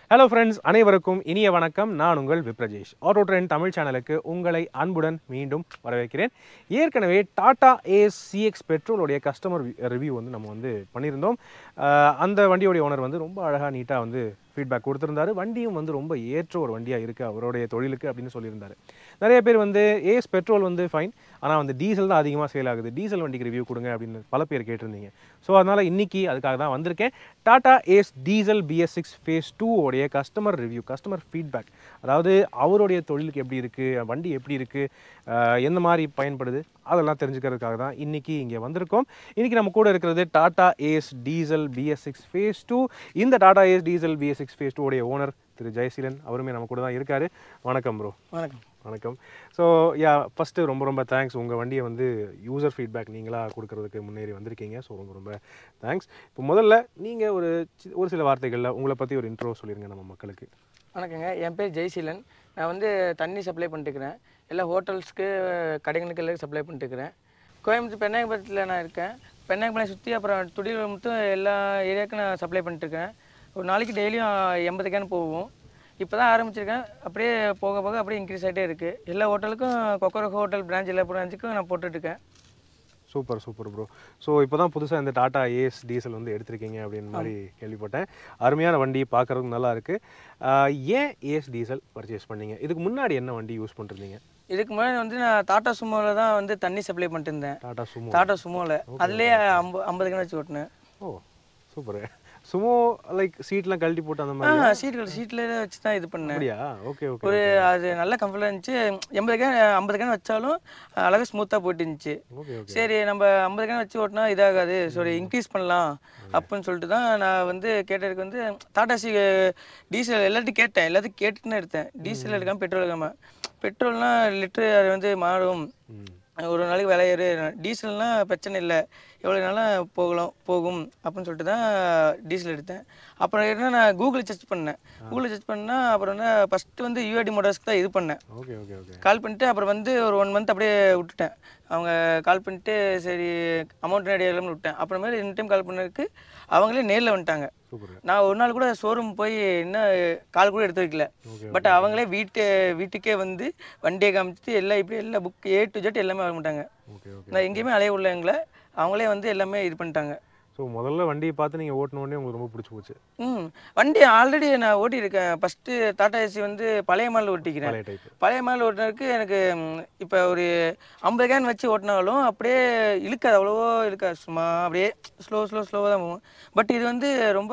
Hello friends அனைவருக்கும் இனிய வணக்கம் நான் உங்கள் விப்ரஜேஷ் ஆட்டோ ட்ரெண்ட் தமிழ் சேனலுக்கு உங்களை அன்புடன் மீண்டும் வரவேற்கிறேன் ஏற்கனவே டாடா ஏஸ் சிஎக்ஸ் பெட்ரோலுடைய கஸ்டமர் ரிவ்யூ வந்து நம்ம வந்து பண்ணியிருந்தோம் அஹ் அந்த வண்டியோடைய ஓனர் வந்து ரொம்ப அழகாக நீட்டாக வந்து ஃபீட்பேக் கொடுத்துருந்தாரு வண்டியும் வந்து ரொம்ப ஏற்ற ஒரு வண்டியாக இருக்குது அவருடைய தொழிலுக்கு அப்படின்னு சொல்லியிருந்தாரு நிறைய பேர் வந்து ஏஸ் பெட்ரோல் வந்து ஃபைன் ஆனால் வந்து டீசல் தான் அதிகமாக சேல் ஆகுது டீசல் வண்டிக்கு ரிவ்யூ கொடுங்க அப்படின்னு பல பேர் கேட்டிருந்தீங்க ஸோ அதனால் இன்னைக்கு அதுக்காக தான் வந்திருக்கேன் Tata Ace diesel BS six phase two உடைய கஸ்டமர் ரிவ்யூ கஸ்டமர் ஃபீட்பேக் அதாவது அவருடைய தொழிலுக்கு எப்படி இருக்குது வண்டி எப்படி இருக்குது எந்த மாதிரி பயன்படுது அதெல்லாம் தெரிஞ்சுக்கிறதுக்காக தான் இன்னைக்கு இங்கே வந்திருக்கோம் இன்னைக்கு நம்ம கூட இருக்கிறது Tata Ace diesel BS six phase two இந்த Tata Ace diesel BS six phase two உடைய ஓனர் திரு ஜெயசீலன் அவருமே நம்ம கூட தான் இருக்காரு வணக்கம் ப்ரோ வணக்கம் வணக்கம் ஸோ யா ஃபஸ்ட்டு ரொம்ப ரொம்ப தேங்க்ஸ் உங்கள் வண்டியை வந்து யூசர் ஃபீட்பேக் நீங்களாக கொடுக்கறதுக்கு முன்னேறி வந்திருக்கீங்க ஸோ ரொம்ப ரொம்ப தேங்க்ஸ் இப்போ முதல்ல நீங்கள் ஒரு சி- ஒரு சில வார்த்தைகளில் உங்களை பற்றி ஒரு இன்ட்ரோ சொல்லிடுங்க நம்ம மக்களுக்கு வணக்கங்க என் பேர் ஜெய்சீலன் நான் வந்து தண்ணி சப்ளை பண்ணிட்டுருக்கிறேன் எல்லா ஹோட்டல்ஸ்க்கு கடைகளுக்கு எல்லாரும் சப்ளை பண்ணிட்டுருக்கிறேன் கோயம்புத்தூர் பெண்ணாயபுரத்தில் நான் இருக்கேன் பெண்ணாயபுரம் சுற்றி அப்புறம் துடியில் மட்டும் எல்லா ஏரியாவுக்கும் நான் சப்ளை பண்ணிட்டுருக்கேன் ஒரு நாளைக்கு டெய்லியும் எண்பது கேன் போவோம் இப்போ தான் ஆரம்பிச்சிருக்கேன் அப்படியே போக போக அப்படியே இன்க்ரீஸ் ஆகிட்டே இருக்குது எல்லா ஹோட்டலுக்கும் கொக்கர ஹோட்டல் பிரான்ச் எல்லா பிரான்ச்சுக்கும் நான் போட்டுட்ருக்கேன் சூப்பர் சூப்பர் ப்ரோ ஸோ இப்போ தான் புதுசாக இந்த டாடா ஏஸ் டீசல் வந்து எடுத்திருக்கீங்க அப்படின்னு மாதிரி கேள்விப்பட்டேன் அருமையான வண்டி பார்க்குறதுக்கு நல்லா இருக்குது ஏன் ஏஸ் டீசல் பர்ச்சேஸ் பண்ணீங்க இதுக்கு முன்னாடி என்ன வண்டி யூஸ் பண்ணிருந்தீங்க இதுக்கு முன்னாடி வந்து நான் டாட்டா சுமோவில் தான் வந்து தண்ணி சப்ளை பண்ணிட்டு இருந்தேன் டாடா சுமோ டாட்டா சுமோவில் அதுலேயே ஐம்பது ஐம்பது கேன் வச்சு ஓட்டினேன் ஓ சூப்பர் சுமோ லைக் சீட்லாம் கழட்டி போட்டு அந்த ஆ மாதிரி சீட்டுகள் சீட்டில் வச்சு தான் இது பண்ணேன் அப்படியா ஓகே ஓகே ஒரு அது நல்ல கம்ஃபர்டாக இருந்துச்சு எண்பது கேன் ஐம்பது கேன் வச்சாலும் அழகாக ஸ்மூத்தாக போயிட்டு இருந்துச்சு ஓகே ஓகே சரி நம்ம ஐம்பது கேன் வச்சு ஓட்டினா இதாகாது சரி இன்க்ரீஸ் பண்ணலாம் அப்படின்னு சொல்லிட்டு தான் நான் வந்து கேட்டதுக்கு வந்து டாடா சி டீசல் எல்லாத்தையும் கேட்டேன் எல்லாத்தையும் கேட்டுன்னு எடுத்தேன் டீசல் எடுக்காமல் பெட்ரோல் எடுக்காமல் பெட்ரோல்னா லிட்டரு அது வந்து மாறும் ம் ஒரு நாளைக்கு விலை ஏறு டீசல்னா பிரச்சனை இல்லை எவ்வளோ நாளும் போகலாம் போகும் அப்படின்னு சொல்லிட்டு தான் டீசல் எடுத்தேன் அப்புறம் என்ன நான் கூகுள் சர்ச் பண்ணேன் கூகுள் சர்ச் பண்ணால் அப்புறம் வந்து ஃபஸ்ட்டு வந்து யூஐடி மோட்டார்ஸ்க்கு தான் இது பண்ணேன் ஓகே ஓகே ஓகே கால் பண்ணிட்டு அப்புறம் வந்து ஒரு ஒன் மந்த் அப்படியே விட்டுட்டேன் அவங்க கால் பண்ணிட்டு சரி அமௌண்ட் ரெடி ஆகலாம்னு விட்டேன் அப்புறமேல இந்த டைம் கால் பண்ணதுக்கு அவங்களே நேரில் வந்துட்டாங்க சூப்பர் நான் ஒரு நாள் கூட ஷோரூம் போய் இன்னும் கால் கூட எடுத்து வைக்கல ஓகே பட் அவங்களே வீட்டு வீட்டுக்கே வந்து வண்டியை காமிச்சிட்டு எல்லாம் இப்படி எல்லா புக் ஏ டு ஜெட் எல்லாமே வாங்க மாட்டாங்க ஓகே ஓகே நான் எங்கேயுமே அலைய உள்ள எங்களை அவங்களே வந்து எல்லாமே இது பண்ணிட்டாங்க ஸோ முதல்ல வண்டியை பார்த்து நீங்கள் ஓட்டின உடனே உங்களுக்கு ரொம்ப பிடிச்சி போச்சு ம் வண்டி ஆல்ரெடி நான் ஓட்டியிருக்கேன் ஃபஸ்ட்டு டாடா ஏசி வந்து பழைய மாடல் ஓட்டிக்கிறேன் பழைய டைப் பழைய மாடல் ஓட்டினதுக்கு எனக்கு இப்போ ஒரு ஐம்பது கேன் வச்சு ஓட்டினாலும் அப்படியே இழுக்காது அவ்வளவோ இழுக்காது சும்மா அப்படியே ஸ்லோ ஸ்லோ ஸ்லோவாக தான் போகும் பட் இது வந்து ரொம்ப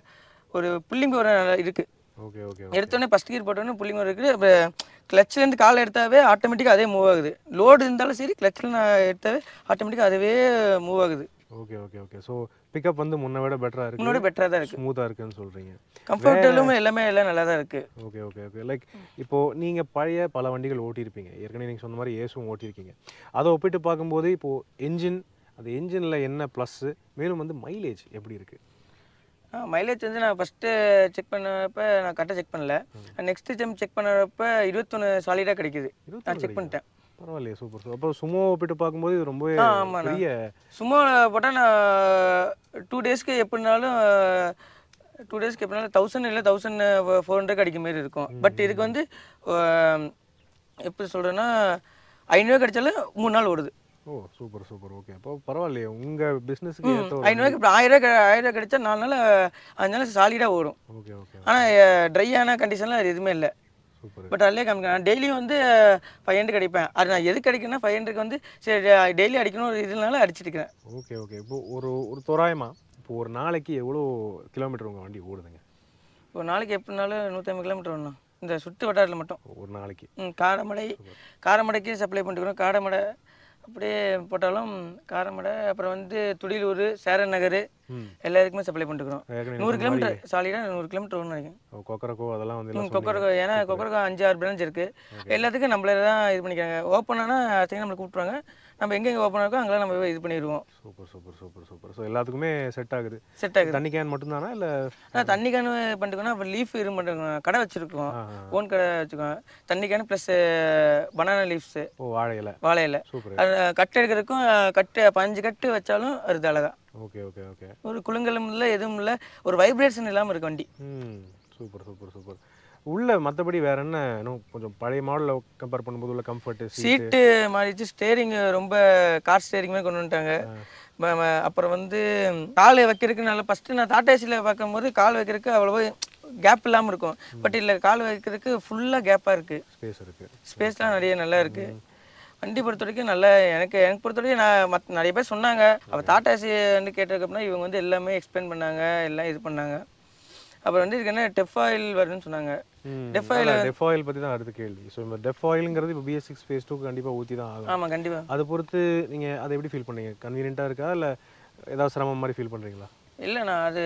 ஒரு புள்ளிங்க ஒரு இருக்குது ஓகே ஓகே எடுத்தோடனே ஃபஸ்ட் கீர் போட்டோன்னே புள்ளிங்க இருக்குது இப்போ கிளச்சிலேருந்து கால் எடுத்தாவே ஆட்டோமேட்டிக்காக அதே மூவ் ஆகுது லோடு இருந்தாலும் சரி கிளச்சில் நான் எடுத்தாவே ஆட்டோமேட்டிக்காக அதுவே மூவ் ஆகுது okay okay okay so pickup வந்து முன்ன விட பெட்டராக இருக்கு முன்னோட பெட்டராக தான் இருக்குது ஸ்மூத்தாக இருக்குன்னு சொல்கிறீங்க கம்ஃபர்டபுளும் எல்லாமே எல்லாம் நல்லா தான் இருக்குது ஓகே ஓகே ஓகே லைக் இப்போது நீங்கள் பழைய பல வண்டிகள் ஓட்டியிருப்பீங்க ஏற்கனவே நீங்கள் சொன்ன மாதிரி ஏசும் ஓட்டியிருக்கீங்க அதை ஒப்பிட்டு பார்க்கும்போது இப்போது என்ஜின் அந்த என்ஜினில் என்ன ப்ளஸ்ஸு மேலும் வந்து மைலேஜ் எப்படி இருக்குது மைலேஜ் வந்து நான் ஃபஸ்ட்டு செக் பண்ணப்ப நான் கரெக்டாக செக் பண்ணல நெக்ஸ்ட் டைம் செக் பண்ணப்ப இருபத்தொன்று சாலிடாக கிடைக்குது நான் செக் பண்ணிட்டேன் பரவாயில்லையே சூப்பர் சூப்பர் அப்புறம் சுமோ ஒப்பிட்டு பார்க்கும்போது இது ரொம்பவே ஆ, ஆமாண்ணா. பெரிய சும்மா போட்டால் நான் டூ டேஸ்க்கு எப்படினாலும் டூ டேஸ்க்கு எப்படினாலும் தௌசண்ட் இல்லை தௌசண்ட் ஃபோர் ஹண்ட்ரட் அடிக்க மாதிரி இருக்கும் பட் இதுக்கு வந்து அஹ், எப்படி சொல்கிறேன்னா ஐநூறுவா கிடைச்சாலும் மூணு நாள் ஓடுது ஓ சூப்பர் சூப்பர் ஓகே அப்போ பரவாயில்லையே உங்கள் பிஸ்னஸ்க்கு ஏற்ற ஒரு ஐநூறுவாய்க்கு இப்போ ஆயிரம் ரூபா ஆயிரம் ரூபா கிடைச்சா நாலு நாள் அஞ்சு நாள் சாலிடாக ஓடும் ஓகே ஓகே ஆனால் ட்ரையான கண்டிஷன்லாம் அது எதுவுமே இல்லை சூப்பர் பட் அதிலே காமிக்கிறேன் நான் டெய்லியும் வந்து ஃபைவ் ஹண்ட்ரட் அடிப்பேன் அது நான் எதுக்கு அடிக்கணும்னா ஃபைவ் ஹண்ட்ரட்க்கு வந்து சரி டெய்லி அடிக்கணும் ஒரு இதனால அடிச்சிட்டு இருக்கிறேன் ஓகே ஓகே இப்போ ஒரு ஒரு தோராயமாக இப்போ ஒரு நாளைக்கு எவ்வளோ கிலோமீட்டர் உங்கள் வண்டி ஓடுதுங்க ஒரு நாளைக்கு எப்படினாலும் நூற்றம்பது கிலோமீட்டர் வரணும் இந்த சுற்று வட்டாரத்தில் மட்டும் ஒரு நாளைக்கு ம், காரமடை காரமடைக்கு சப்ளை பண்ணிட்டுக்கிறோம் காரமடை அப்படியே போட்டாலும் காரமடை அப்புறம் வந்து துடியலூர் சேரன் நகர் ம் எல்லாத்துக்குமே சப்ளை பண்ணிட்டுக்கிறோம் ஏற்கனவே நூறு கிலோமீட்டர் சாலிடாக நூறு கிலோமீட்டர் ஒன்று நினைக்கிறேன் கொக்கரக்கோ அதெல்லாம் வந்து எல்லாம் கொக்கரக்கோ ஏன்னா கொக்கரக்கோ அஞ்சு ஆறு பிரான்ச் இருக்குது எல்லாத்துக்கும் நம்மளே தான் இது பண்ணிக்கிறாங்க ஓப்பன் ஆனால் அடுத்த நம்மளை கூப்பிட்ருவாங்க நம்ம எங்கெங்கே ஓப்பன் இருக்கோ அங்கெல்லாம் நம்ம இது பண்ணிடுவோம் super super super super so எல்லாத்துக்குமே செட் ஆகுது செட் ஆகுது தண்ணி கேன் மட்டும்தானா இல்லை ஆனால் தண்ணி கேன் பண்ணிட்டுக்கோன்னா அப்புறம் லீஃப் இது பண்ணிருக்கோம் கடை வச்சுருக்கோம் ஓன் கடை வச்சுக்கோங்க தண்ணி can plus banana leafs oh வாழை இலை வாழை இலை சூப்பர் அது கட்டு எடுக்கிறதுக்கும் கட்டு பஞ்சு கட்டு வச்சாலும் வருது அழகா ஓகே ஓகே ஓகே ஒரு குலுங்கலும் இல்லை எதுவும் இல்லை ஒரு வைப்ரேஷன் இல்லாமல் இருக்கு வண்டி ம் சூப்பர் சூப்பர் சூப்பர் உள்ள மற்றபடி வேற என்ன இன்னும் கொஞ்சம் பழைய மாடலில் கம்பேர் பண்ணும்போது உள்ள கம்ஃபர்ட் சீட் சீட்டு மாறிச்சு ஸ்டேரிங் ரொம்ப கார் ஸ்டேரிங் மாதிரி கொண்டு வந்துட்டாங்க ம- ம- அப்புறம் வந்து கால் வைக்கிறதுக்கு நல்லா ஃபஸ்ட்டு நான் டாடா ஏசியில் பார்க்கும்போது கால் வைக்கிறதுக்கு அவ்வளோவா கேப் இல்லாமல் இருக்கும் பட் இல்லை கால் வைக்கிறதுக்கு ஃபுல்லாக கேப்பாக இருக்குது ஸ்பேஸ் இருக்கு ஸ்பேஸ்லாம் நிறைய நல்லா இருக்கு வண்டி பொறுத்த வரைக்கும் நல்லா எனக்கு எனக்கு பொறுத்த வரைக்கும் நான் மத் நிறைய பேர் சொன்னாங்க அவள் டாடா ஏசி வந்து கேட்டதுக்கப்புறம் இவங்க வந்து எல்லாமே எக்ஸ்பிளைன் பண்ணாங்க எல்லாம் இது பண்ணாங்க அப்புறம் வந்து இதுக்கு என்ன டெஃப் ஆயில் வருதுன்னு சொன்னாங்க Def oil- டெஃப் ஆயில் பற்றி தான் அடுத்த கேள்வி ஸோ இந்த டெஃப் ஆயிலுங்கிறது இப்போ பிஎஸ் சிக்ஸ் ஃபேஸ் டூக்கு கண்டிப்பாக ஊற்றி தான் ஆகும் ஆமாம் கண்டிப்பாக அதை பொறுத்து நீங்கள் அதை எப்படி ஃபீல் பண்ணீங்க கன்வீனியண்ட்டாக இருக்கா இல்லை ஏதாவது சிரமம் மாதிரி ஃபீல் பண்ணுறீங்களா இல்லைண்ணா அது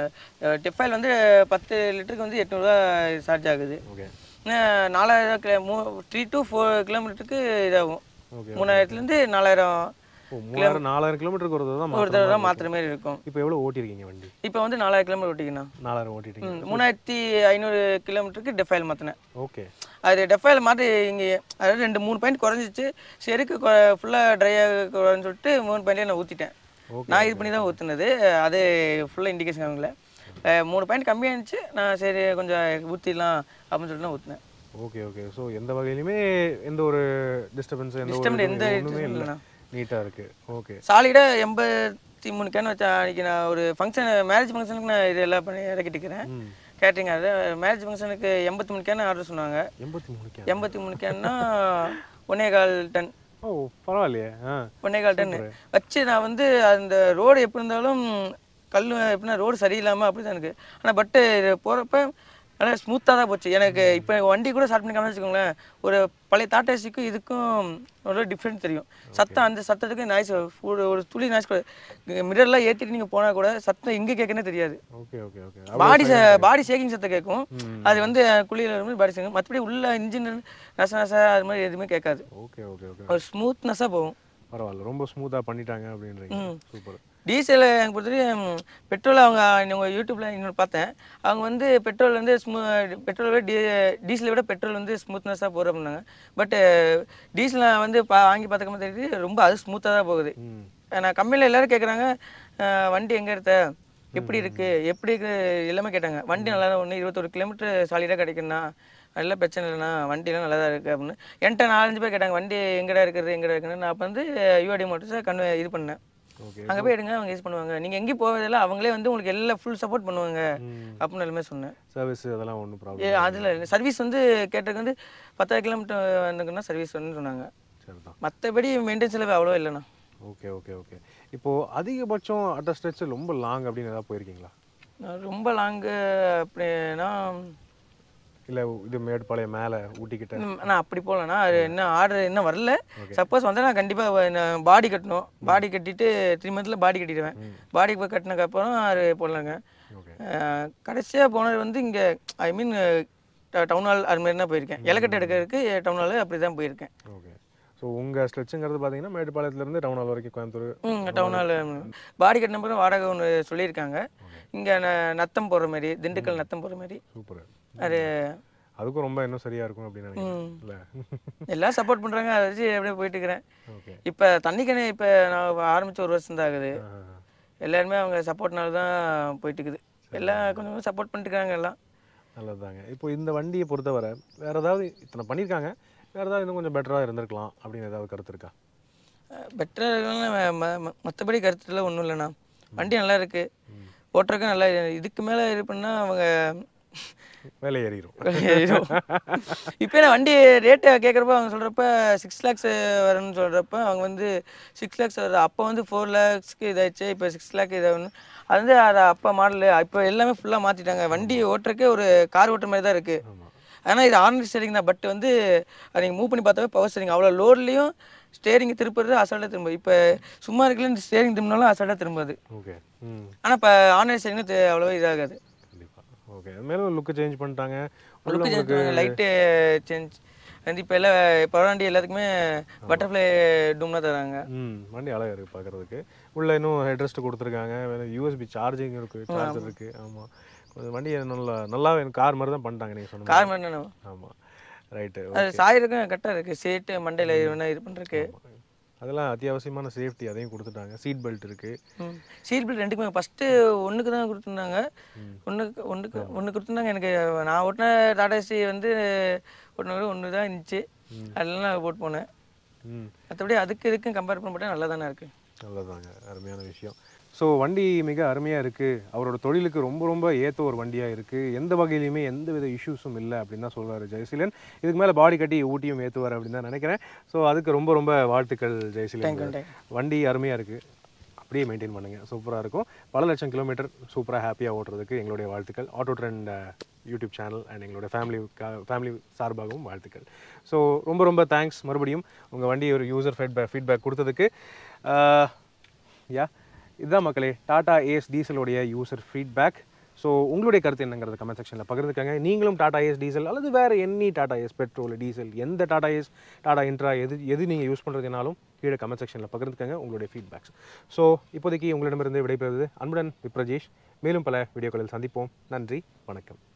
டெஃப் ஆயில் வந்து பத்து லிட்டருக்கு வந்து எட்நூறுரூவா சார்ஜ் ஆகுது ஓகே இன்னும் நாலாயிரம் கிலோ மூ த்ரீ டு ஃபோர் கிலோமீட்டருக்கு இதாகும் ஓகே மூணாயிரத்துலேருந்து நாலாயிரம் ஓ மூவாயிரம் நாலாயிரம் கிலோமீட்டருக்கு ஒரு தடவை தான் ஒரு தடவை தான் மாற்றுற மாதிரி இருக்கும் இப்போ எவ்வளோ ஓட்டியிருக்கீங்க வண்டி இப்போ வந்து நாலாயிரம் கிலோமீட்டர் ஓட்டிக்கண்ணா நாலாயிரம் ஓட்டிட்டீங்க ம், மூணாயிரத்தி ஐநூறு கிலோமீட்டருக்கு டெஃபைல் மாற்றினேன் ஓகே அது டெஃபைல் மாற்றி இங்கே அதாவது ரெண்டு மூணு பாயிண்ட் குறைஞ்சிச்சு செருக்கு ஃபுல்லாக ட்ரை ஆகுன்னு சொல்லிட்டு மூணு பாயிண்ட்டே நான் ஊற்றிட்டேன் Okay, நான் இது பண்ணி தான் ஊற்றுனது அது ஃபுல்லாக இண்டிகேஷன் ஆகல அஹ், மூணு பாயிண்ட் கம்மியாக இருந்துச்சு நான் சரி கொஞ்சம் ஊற்றிடலாம் அப்படின்னு சொல்லிட்டு நான் ஊற்றினேன் ஓகே ஓகே ஸோ எந்த வகையிலுமே எந்த ஒரு டிஸ்டர்பன்ஸ் எந்த ஒரு Disturbance இதுவும் எந்த ஒன்றுமே இல்லை இல்லைண்ணா. நீட்டாக இருக்கு ஓகே சாலிடாக எண்பத்தி மூணு கேன் வச்சா அன்றைக்கி நான் ஒரு ஃபங்க்ஷன் மேரேஜ் ஃபங்க்ஷனுக்கு நான் இது எல்லாம் பண்ணி இறக்கிட்டு இருக்கிறேன் ம் கேட்ரிங் அது மேரேஜ் ஃபங்க்ஷனுக்கு எண்பத்தி மூணு கேன் ஆர்டர் சொன்னாங்க எண்பத்தி மூணு கே எண்பத்தி மூணு கேன்னா ஒன்னே கால் டன் ஓ பரவாயில்லையே ஆ ஒன்னே கால் டன் வச்சு நான் வந்து அந்த ரோடு எப்படி இருந்தாலும் கல் எப்படின்னா ரோடு சரியில்லாமல் அப்படி தான் இருக்குது ஆனால் பட்டு இது போகிறப்ப நல்லா ஸ்மூத்தாக தான் போச்சு எனக்கு இப்போ வண்டி கூட ஸ்டார்ட் பண்ணி காமிச்சு வச்சுக்கோங்களேன் ஒரு பழைய டாட்டாசிக்கும் இதுக்கும் ஒரு டிஃப்ரெண்ட் தெரியும் சத்தம் அந்த சத்தத்துக்கு நாய்ஸ் ஒரு ஒரு துளி நாய்ஸ் கூட மிரர்லாம் ஏற்றிட்டு நீங்கள் போனால் கூட சத்தம் எங்கே கேட்குன்னே தெரியாது okay okay okay body body shaking சத்தம் கேட்கும் அது வந்து குளியில் வரும்போது பாடி ஷேக்கிங் மற்றபடி உள்ள இன்ஜின் நச நச அது மாதிரி எதுவுமே கேட்காது ஓகே ஓகே ஓகே ஒரு ஸ்மூத்னஸாக போகும் பரவாயில்ல ரொம்ப ஸ்மூத்தாக பண்ணிட்டாங்க அப்படின்றீங்க சூப்பர் டீசல் எனக்கு பொறுத்தவரையும் பெட்ரோல் அவங்க உங்கள் யூடியூப்பில் இன்னொரு பார்த்தேன் அவங்க வந்து பெட்ரோல் வந்து ஸ்மூ பெட்ரோலை விட டி டீசலை விட பெட்ரோல் வந்து ஸ்மூத்னஸாக போகிற அப்படின்னாங்க பட் டீசல் வந்து பா வாங்கி பார்த்துக்கமா தெரியுது ரொம்ப அது ஸ்மூத்தாக தான் போகுது ம் நான் கம்பெனியில் எல்லாரும் கேட்குறாங்க வண்டி எங்கே எடுத்த எப்படி இருக்கு எப்படி இருக்கு எல்லாமே கேட்டாங்க வண்டி நல்லா தான் ஒன்று இருபத்தொரு கிலோமீட்டர் சாலிடாக கிடைக்குண்ணா நல்ல பிரச்சனை இல்லைண்ணா வண்டிலாம் நல்லா தான் இருக்குது அப்படின்னு என்கிட்ட நாலஞ்சு பேர் கேட்டாங்க வண்டி எங்கடா இருக்கிறது எங்கடா இருக்குன்னு நான் அப்போ வந்து யூஆடி மோட்டர்ஸை கண்ணு இது பண்ணேன் ஓகே அங்கே போய் எடுங்க அவங்க யூஸ் பண்ணுவாங்க நீங்கள் எங்கேயும் போவதில்ல அவங்களே வந்து உங்களுக்கு எல்லாம் ஃபுல் சப்போர்ட் பண்ணுவாங்க ம் அப்படின்னு எல்லாமே சொன்னேன் சர்வீஸ் அதெல்லாம் ஒன்றும் ஏ ப்ராப்ளம் அதில் சர்வீஸ் வந்து கேட்டதுக்கு வந்து பத்தாயிரம் கிலோமீட்டர் வந்துக்குன்னா சர்வீஸ் வந்து சொன்னாங்க சரிதான் மற்றபடி மெயின்டெனன்ஸ் செலவு அவ்வளோ இல்லைண்ணா ஓகே ஓகே ஓகே இப்போது அதிகபட்சம் அட்ட ஸ்ட்ரெச் ரொம்ப லாங் அப்படின்னு ஏதாவது போயிருக்கீங்களா நான் ரொம்ப லாங்கு அப்படின்னா இல்லை இது மேட்டுப்பாளையம் மேலே ஊட்டிக்கிட்ட ம், நான் அப்படி போகலண்ணா அது இன்னும் ஆர்டர் இன்னும் வரல சப்போஸ் வந்தால் நான் கண்டிப்பாக நான் பாடி கட்டணும் பாடி கட்டிட்டு த்ரீ மந்த்தில் பாடி கட்டிடுவேன் பாடி போய் கட்டினதுக்கப்புறம் அது போடலாங்க ஓகே கடைசியாக போனது வந்து இங்கே ஐ மீன் டவுன் ஹால் அது மாதிரி தான் போயிருக்கேன் இலக்கட்டை எடுக்கிறதுக்கு டவுன் ஹால் அப்படி தான் போயிருக்கேன் ஓகே ஸோ உங்கள் ஸ்ட்ரெச்சுங்கிறது பார்த்தீங்கன்னா மேட்டுப்பாளையத்துலேருந்து டவுன் ஹால் வரைக்கும் கோயம்புத்தூர் ம் டவுன் ஹால் பாடி கட்டின பிறகு வாடகை ஒன்று சொல்லியிருக்காங்க இங்கே நத்தம் போகிற மாதிரி திண்டுக்கல் நத்தம் போகிற மாதிரி சூப்பர் அது அதுக்கும் ரொம்ப இன்னும் சரியாக இருக்கும் அப்படின்னு நினைக்கிறேன் ம். இல்லை எல்லாம் சப்போர்ட் பண்ணுறாங்க அதை வச்சு அப்படியே போயிட்டு இருக்கிறேன் ஓகே இப்போ தண்ணிக்கணே இப்போ நான் ஆரம்பித்த ஒரு வருஷம் தான் ஆகுது எல்லாருமே அவங்க சப்போர்ட்னால தான் போயிட்டு இருக்குது எல்லாம் கொஞ்சம் சப்போர்ட் பண்ணிட்டு இருக்காங்க எல்லாம் நல்லதுதாங்க இப்போ இந்த வண்டியை பொறுத்தவரை வேறு ஏதாவது இத்தனை பண்ணியிருக்காங்க வேறு ஏதாவது இன்னும் கொஞ்சம் பெட்டராக இருந்திருக்கலாம் அப்படின்னு ஏதாவது கருத்து இருக்கா பெட்டராக மற்றபடி கருத்துல ஒன்றும் இல்லைண்ணா வண்டி நல்லா இருக்கு ஓட்டுறதுக்கு நல்லா இதுக்கு மேலே இது பண்ணால் அவங்க வேலை ஏறிடும் இப்போ நான் வண்டி ரேட்டு கேட்குறப்ப அவங்க சொல்கிறப்ப சிக்ஸ் லேக்ஸ் வரும்னு சொல்கிறப்ப அவங்க வந்து சிக்ஸ் லேக்ஸ் வருது அப்போ வந்து ஃபோர் லேக்ஸ்க்கு இதாச்சு இப்போ சிக்ஸ் லேக் இதாகணும் அது வந்து அது அப்போ மாடலு இப்போ எல்லாமே ஃபுல்லாக மாற்றிட்டாங்க வண்டி ஓட்டுறக்கே ஒரு கார் ஓட்டுற மாதிரி தான் இருக்குது ஆமாம் ஆனால் இது ஆர்னரி ஸ்டேரிங் தான் பட் வந்து அது நீங்கள் மூவ் பண்ணி பார்த்தாவே பவர் ஸ்டேரிங் அவ்வளோ லோட்லேயும் ஸ்டேரிங் திருப்புறது அசால்ட்டாக திரும்ப இப்போ சும்மா இருக்கல இந்த ஸ்டேரிங் திரும்பினாலும் அசால்ட்டாக திரும்பாது ஓகே ம் ஆனால் இப்போ ஆர்னரி ஸ்டேரிங் அவ்வளோவா இதாகாது கண்டிப்பாக ஓகே மேலும் லுக்கு சேஞ்ச் பண்ணிட்டாங்க உள்ள லுக்கு சேஞ்ச் உங்களுக்கு லைட்டு சேஞ்ச் வந்து இப்போ எல்லாம் பரவாண்டி எல்லாத்துக்குமே பட்டர்ஃப்ளை டூம்னா தராங்க ம் வண்டி அழகாக இருக்குது பார்க்குறதுக்கு உள்ள இன்னும் ஹெட்ரெஸ்ட் கொடுத்துருக்காங்க யூஎஸ்பி சார்ஜிங் இருக்குது சார்ஜர் இருக்குது ஆமாம் கொஞ்சம் வண்டி நல்லா நல்லா கார் மாதிரி தான் பண்ணிட்டாங்க நீங்கள் சொன்ன கார் மாதிரி தானே ஆமாம் ரைட்டு அது சாயிருக்கும் கரெக்டாக இருக்குது சீட்டு மண்டையில் வேணா இது பண்ணுறதுக்கு அதெல்லாம் அத்தியாவசியமான சேஃப்டி அதையும் கொடுத்துட்டாங்க சீட் பெல்ட் இருக்குது சீட் பெல்ட் ரெண்டுக்குமே ஃபஸ்ட்டு ஒன்றுக்கு தான் கொடுத்துருந்தாங்க ஒன்றுக்கு ஒன்றுக்கு ஒன்று கொடுத்துருந்தாங்க எனக்கு நான் ஓட்டின டாடா ஏசி வந்து ஒன்று ஒன்று தான் இருந்துச்சு அதெல்லாம் நான் போட்டு போனேன் ம் மற்றபடி அதுக்கு இதுக்கும் கம்பேர் பண்ணப்பட்ட நல்லா தானே இருக்குது நல்லதாங்க அருமையான விஷயம் ஸோ வண்டி மிக அருமையாக இருக்குது அவரோட தொழிலுக்கு ரொம்ப ரொம்ப ஏற்ற ஒரு வண்டியாக இருக்குது எந்த வகையிலையுமே எந்த வித இஷ்யூஸும் இல்லை அப்படின்னு தான் சொல்கிறாரு ஜெயசீலன் இதுக்கு மேலே பாடி கட்டி ஊட்டியும் ஏற்றுவார் அப்படின்னு தான் நினைக்கிறேன் ஸோ அதுக்கு ரொம்ப ரொம்ப வாழ்த்துக்கள் ஜெயசீலன் தேங்க்யூ தேங்க் வண்டி அருமையாக இருக்குது அப்படியே மெயின்டைன் பண்ணுங்கள் சூப்பராக இருக்கும் பல லட்சம் கிலோமீட்டர் சூப்பராக ஹாப்பியாக ஓட்டுறதுக்கு எங்களுடைய வாழ்த்துக்கள் Auto Trend YouTube channel and எங்களுடைய ஃபேமிலி ஃபேமிலி சார்பாகவும் வாழ்த்துக்கள் ஸோ ரொம்ப ரொம்ப தேங்க்ஸ் மறுபடியும் உங்கள் வண்டி ஒரு யூசர் ஃபீட்பேக் ஃபீட்பேக் கொடுத்ததுக்கு யா இதுதான் மக்களே டாடா ஏஸ் டீசலுடைய யூசர் ஃபீட்பேக் ஸோ உங்களுடைய கருத்து என்னங்கிறத கமெண்ட் செக்ஷனில் பகிர்ந்துக்கங்க நீங்களும் டாடா ஏஸ் டீசல் அல்லது வேறு any Tata Ace petrol diesel எந்த டாடா ஏஸ் டாடா இன்ட்ரா எது எது நீங்கள் யூஸ் பண்ணுறதுனாலும் கீழே கமெண்ட் செக்ஷனில் பகிர்ந்துக்கங்க உங்களுடைய ஃபீட்பேக்ஸ் ஸோ இப்போதைக்கு உங்களிடமிருந்து விடைபெறுவது அன்புடன் விப்ரஜேஷ் மேலும் பல வீடியோக்களில் சந்திப்போம் நன்றி வணக்கம்